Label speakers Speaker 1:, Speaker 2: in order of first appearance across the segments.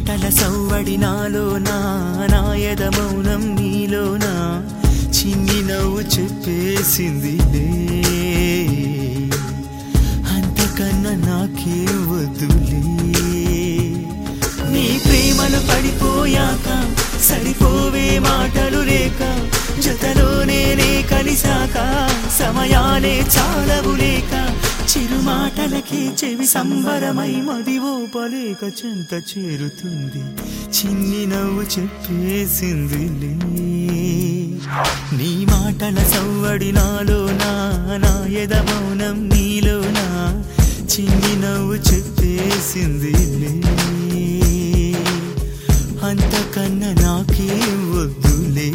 Speaker 1: మాటల సవ్వడి నాలోనా నాయద మౌనం నీలోనా చిన్ని నవ్వు చెప్పేసిందిలే అంతకన్నా నాకే వద్దులే నీ ప్రేమను పడిపోయాక సరిపోవే మాటలు లేక జతలో నేనే కలిసాక సమయాలే చాలవు లేక చిరు మాటలకే చెవి సంబరమై మదివో పలేక చెంత చేరుతుంది చిన్ని నవ్వు చెప్పేసిందిలే నీ మాటల సవ్వడి నాలోనా నా ఎద మౌనం నీలోనా చిన్ని నవ్వు చెప్పేసిందిలే అంతకన్నా నాకే వద్దులే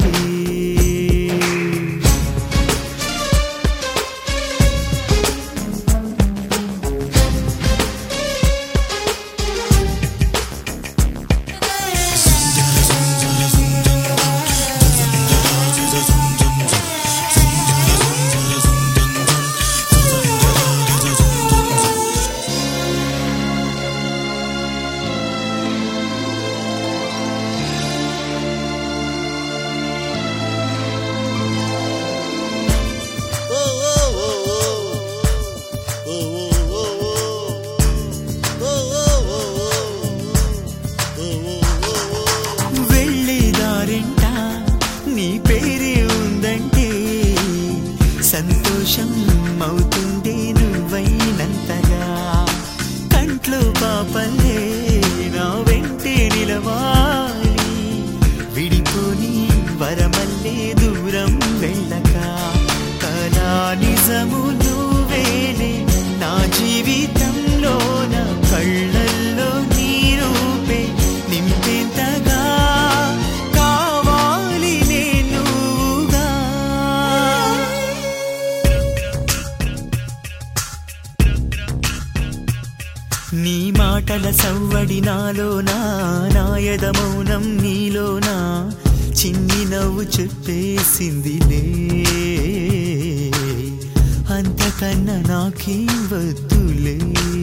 Speaker 1: వెళ్ళేదారెంట నీ పేరే ఉందంటే సంతోషం అవుతుండే నువ్వైనంతగా కంట్లో పాపల్లే నా వెంటే నిలవాలి విడిపోని వరమల్లే దూరం వెళ్ళక కళా నిజము నువ్వేలే నా జీవితంలో నా కళ్ళల్లో నీ రూపే నింపేంతగా కావాలి నేనుగా నీ మాటల సవ్వడి నాలోనా నాయద మౌనం నీలోనా చిన్ని నవ్వు చెప్పేసిందిలే అంతకన్నా నాకేం వద్దులే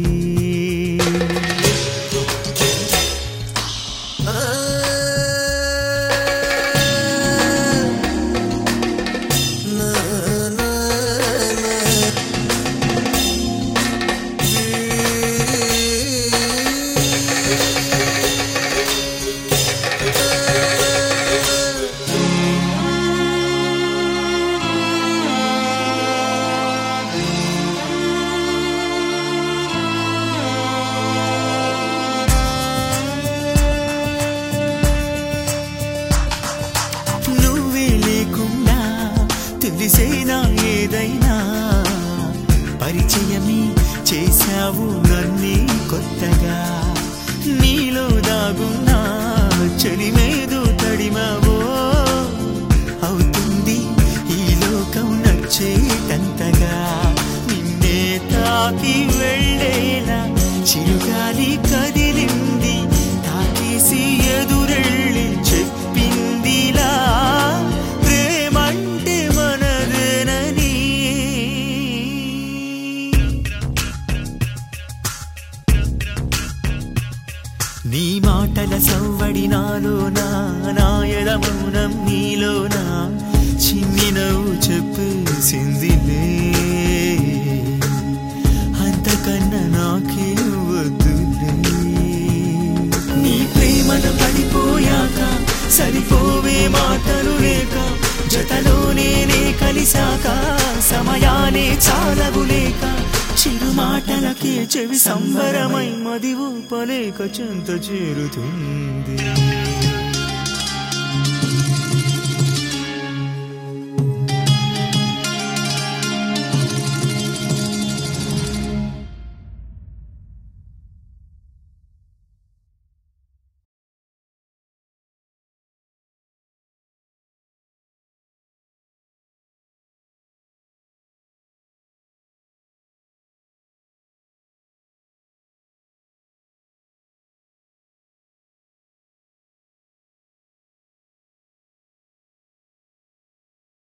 Speaker 1: నువ్వే లేకుండా తెలిసేనా ఏదైనా పరిచయమే చేశావు నన్నే కొత్తగా నీలో దాగున్నా చలిమేదు తడిమావో అవుతుంది ఈ లోకం నచ్చేటంతగా నిన్నే తాకి వెళ్ళేలా చిరుగాలి కదిలింది తాకేసి ఎదురెళ్ళి చెప్పిందిలా ప్రేమంటే మనదేనని నీ మాటల సవ్వడి నాలోనా నాయద మౌనం నీలోనా చిన్ని నవ్వు చెప్పేసిందిలే అంతకన్నా నాకే వద్దులే నీ ప్రేమను పడిపోయాక సరిపోవే మాటలు లేక జతలో నేనే కలిసాక సమయాలే చాలవు లేక చిరు మాటలకే చెవి సంబరమై మదివు పలేక చెంత చేరుతుంది